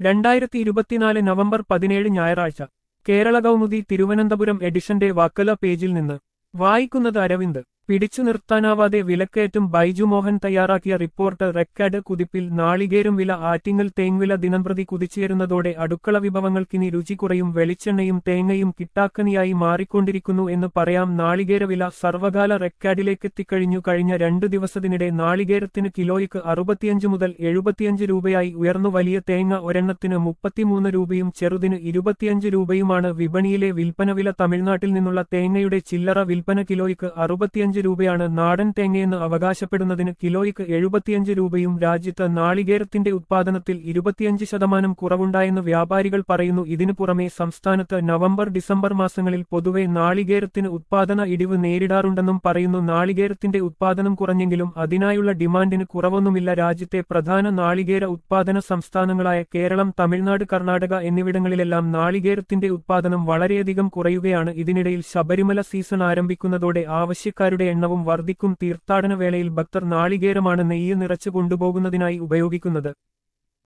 രണ്ടായിരത്തി ഇരുപത്തിനാല് നവംബർ പതിനേഴ് ഞായറാഴ്ച കേരള കൗമുദി തിരുവനന്തപുരം എഡിഷന്റെ വക്കല പേജിൽ നിന്ന് വായിക്കുന്നത് അരവിന്ദ് പിടിച്ചു നിർത്താനാവാതെ വിലക്കയറ്റും ബൈജു മോഹൻ തയ്യാറാക്കിയ റിപ്പോർട്ട് റെക്കാർഡ് കുതിപ്പിൽ നാളികേരം വില ആറ്റിങ്ങൽ തേങ്വില ദിനംപ്രതി കുതിച്ചുയരുന്നതോടെ അടുക്കള വിഭവങ്ങൾക്കിനി രുചി കുറയും വെളിച്ചെണ്ണയും തേങ്ങയും കിട്ടാക്കനിയായി മാറിക്കൊണ്ടിരിക്കുന്നു എന്ന് പറയാം നാളികേര വില സർവകാല റെക്കാർഡിലേക്കെത്തിക്കഴിഞ്ഞു കഴിഞ്ഞ രണ്ടു ദിവസത്തിനിടെ നാളികേരത്തിന് കിലോയ്ക്ക് അറുപത്തിയഞ്ച് മുതൽ എഴുപത്തിയഞ്ച് രൂപയായി ഉയർന്നു വലിയ തേങ്ങ ഒരെണ്ണത്തിന് മുപ്പത്തിമൂന്ന് രൂപയും ചെറുതിന് ഇരുപത്തിയഞ്ച് രൂപയുമാണ് വിപണിയിലെ വിൽപ്പന വില തമിഴ്നാട്ടിൽ നിന്നുള്ള തേങ്ങയുടെ ചില്ലറ വിൽപ്പന കിലോയ്ക്ക് അറുപത്തിയഞ്ച് രൂപയാണ് നാടൻ തേങ്ങയെന്ന് അവകാശപ്പെടുന്നതിന് കിലോയ്ക്ക് എഴുപത്തിയഞ്ച് രൂപയും രാജ്യത്ത് നാളികേരത്തിന്റെ ഉത്പാദനത്തിൽ ഇരുപത്തിയഞ്ച് ശതമാനം കുറവുണ്ടായെന്ന് വ്യാപാരികൾ പറയുന്നു ഇതിനു പുറമെ സംസ്ഥാനത്ത് നവംബർ ഡിസംബർ മാസങ്ങളിൽ പൊതുവെ നാളികേരത്തിന് ഉത്പാദന ഇടിവ് നേരിടാറുണ്ടെന്നും പറയുന്നു നാളികേരത്തിന്റെ ഉത്പാദനം കുറഞ്ഞെങ്കിലും അതിനായുള്ള ഡിമാൻഡിന് കുറവൊന്നുമില്ല രാജ്യത്തെ പ്രധാന നാളികേര ഉത്പാദന സംസ്ഥാനങ്ങളായ കേരളം തമിഴ്നാട് കർണാടക എന്നിവിടങ്ങളിലെല്ലാം നാളികേരത്തിന്റെ ഉത്പാദനം വളരെയധികം കുറയുകയാണ് ഇതിനിടയിൽ ശബരിമല സീസൺ ആരംഭിക്കുന്നതോടെ ആവശ്യക്കാരുടെ എണ്ണവും വർദ്ധിക്കും തീർത്ഥാടന വേളയിൽ ഭക്തർ നാളികേരമാണ് നെയ്യ് നിറച്ചു കൊണ്ടുപോകുന്നതിനായി ഉപയോഗിക്കുന്നത്